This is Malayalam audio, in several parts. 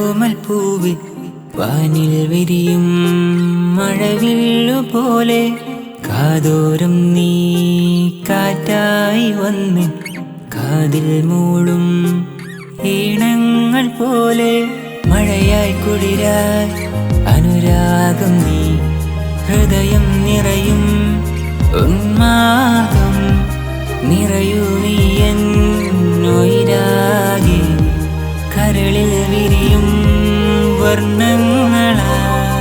ആരോമൽ പൂവി വാനിൽ വിരിയും മഴവില്ലു പോലെ കാതോരം നീ കാറ്റായി വന്ന് കാതിൽ മൂളും ഈണങ്ങൾ പോലെ മഴയായി കുളിരായി അനുരാഗം നീ ഹൃദയം നിറയും ഉന്മാദം നിറയൂ നീ എന്നൊയിരാകെ കരളിൽ വിരിയും വർണ്ണങ്ങളാ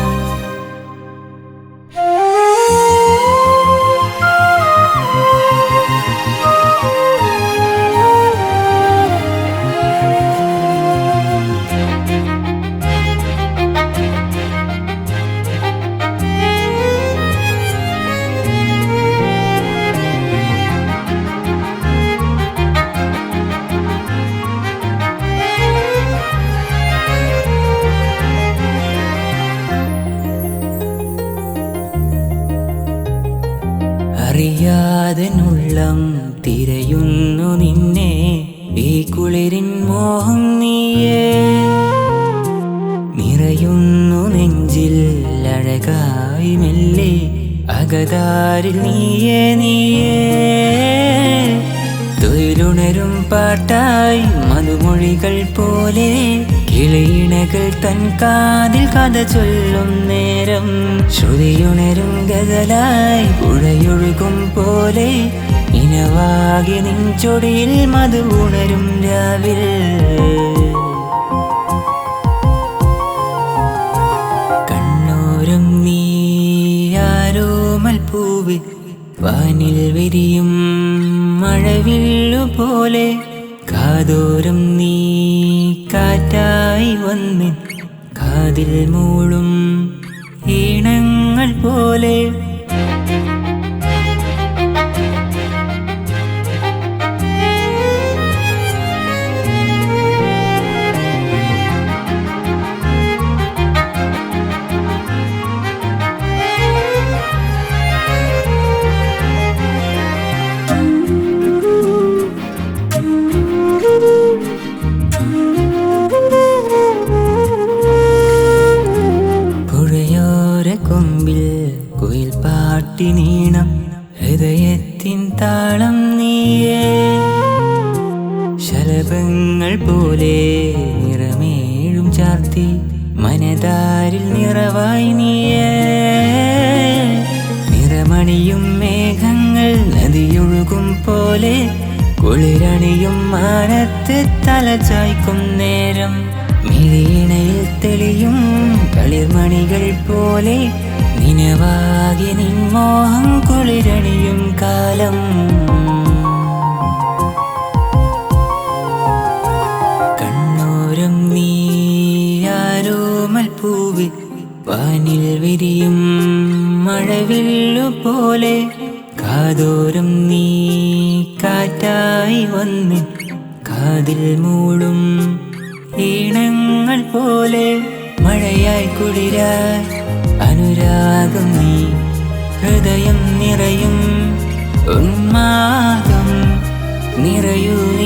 അറിയാതെ നുള്ളം തിരയുന്നു നിന്നെ ഈ കുളിരിൻ മോഹം നീയേ നിറയുന്നു നെഞ്ചിൽ അഴകായി മെല്ലെ അകതാരിൽ നീയേ നീയേ തൊഴിലുണരും പാട്ടായി മധുമൊഴികൾ പോലെ കിളിയിണകൾ തൻ കാതിൽ കഥ ചൊല്ലും നേരം ശ്രുതിയുണരും ഗതലായി പുഴയൊഴുകും പോലെ ഇനവാകി നിൻചൊടിയിൽ മധു ഉണരും രാവിൽ കണ്ണോരം നീ ആരോമൽ പൂവി വാനിൽ വിരിയും മഴവില്ലു പോലെ കാതോരം നീ കാറ്റായി വന്ന് കാതിൽ മൂളും ഈണങ്ങൾ പോലെ പുഴയോര കൊമ്പിൽ കുയിൽ പാട്ടി നീണം ഹൃദയത്തിൻ താളം നീയേ ശലഭങ്ങൾ പോലെ നിറമേഴും ചാർത്തി മനതാരിൽ നിറവായി നീയേ നിറമണിയും മേഘങ്ങൾ നദിയൊഴുകും പോലെ കുളിരണിയും മാനത്ത് തല ചായ്ക്കും നേരം മിഴിയിണയിൽ തെളിയും കളിർമണികൾ പോലെ നിനവാകി നിൻമോഹം കുളിരണിയും കാലം കണ്ണോരം നീ ആരോമൽ പൂവി വാനിൽ വിരിയും മഴവില്ലു പോലെ കാതോരം നീ കാറ്റായി വന്ന് കാതിൽ മൂളും ഈണങ്ങൾ പോലെ മഴയായി കുളിരായി അനുരാഗം നീ ഹൃദയം നിറയും ഉന്മാദം നിറയൂ